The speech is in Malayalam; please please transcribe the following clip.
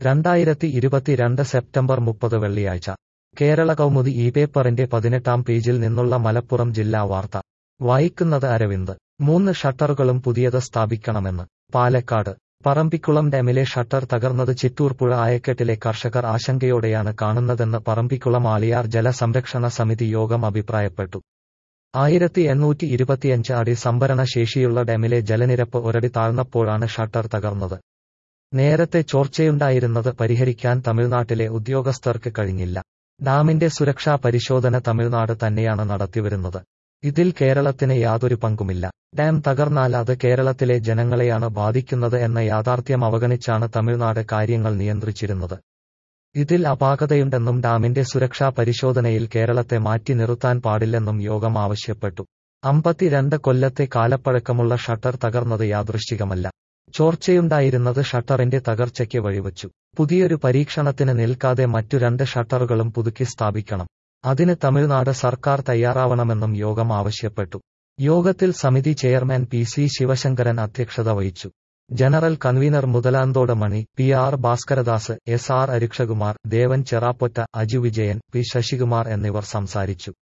രണ്ടായിരത്തി ഇരുപത്തിരണ്ട് സെപ്റ്റംബർ മുപ്പത് വെള്ളിയാഴ്ച കേരള കൗമുദി ഈ പേപ്പറിന്റെ പതിനെട്ടാം പേജിൽ നിന്നുള്ള മലപ്പുറം ജില്ലാ വാർത്ത വായിക്കുന്നത് അരവിന്ദ് മൂന്ന് ഷട്ടറുകളും പുതിയത് സ്ഥാപിക്കണമെന്ന് പാലക്കാട് പറമ്പിക്കുളം ഡാമിലെ ഷട്ടർ തകർന്നത് ചിറ്റൂർ പുഴ ആയക്കെട്ടിലെ കർഷകർ ആശങ്കയോടെയാണ് കാണുന്നതെന്ന് പറമ്പിക്കുളം ആളിയാർ ജലസംരക്ഷണ സമിതി യോഗം അഭിപ്രായപ്പെട്ടു ആയിരത്തി എണ്ണൂറ്റി ഇരുപത്തിയഞ്ച് അടി സംഭരണ ശേഷിയുള്ള ഡാമിലെ ജലനിരപ്പ് ഒരടി താഴ്ന്നപ്പോഴാണ് ഷട്ടർ തകർന്നത് നേരത്തെ ചോർച്ചയുണ്ടായിരുന്നത് പരിഹരിക്കാൻ തമിഴ്നാട്ടിലെ ഉദ്യോഗസ്ഥർക്ക് കഴിഞ്ഞില്ല ഡാമിന്റെ സുരക്ഷാ പരിശോധന തമിഴ്നാട് തന്നെയാണ് നടത്തിവരുന്നത് ഇതിൽ കേരളത്തിന് യാതൊരു പങ്കുമില്ല ഡാം തകർന്നാൽ അത് കേരളത്തിലെ ജനങ്ങളെയാണ് ബാധിക്കുന്നത് എന്ന യാഥാർത്ഥ്യം അവഗണിച്ചാണ് തമിഴ്നാട് കാര്യങ്ങൾ നിയന്ത്രിച്ചിരുന്നത് ഇതിൽ അപാകതയുണ്ടെന്നും ഡാമിന്റെ സുരക്ഷാ പരിശോധനയിൽ കേരളത്തെ മാറ്റി നിർത്താൻ പാടില്ലെന്നും യോഗം ആവശ്യപ്പെട്ടു അമ്പത്തിരണ്ട് കൊല്ലത്തെ കാലപ്പഴക്കമുള്ള ഷട്ടർ തകർന്നത് യാദൃശ്ചികമല്ല ചോർച്ചയുണ്ടായിരുന്നത് ഷട്ടറിന്റെ തകർച്ചയ്ക്ക് വഴിവച്ചു പുതിയൊരു പരീക്ഷണത്തിന് നിൽക്കാതെ മറ്റു രണ്ട് ഷട്ടറുകളും പുതുക്കി സ്ഥാപിക്കണം അതിന് തമിഴ്നാട് സർക്കാർ തയ്യാറാവണമെന്നും യോഗം ആവശ്യപ്പെട്ടു യോഗത്തിൽ സമിതി ചെയർമാൻ പി സി ശിവശങ്കരൻ അധ്യക്ഷത വഹിച്ചു general convener Muthalanthodu Mani P R Bhaskaradas S R Arukshakumar Devan Cherappotta Aju Vijayan P Sasikumar എന്നിവർ സംസാരിച്ചു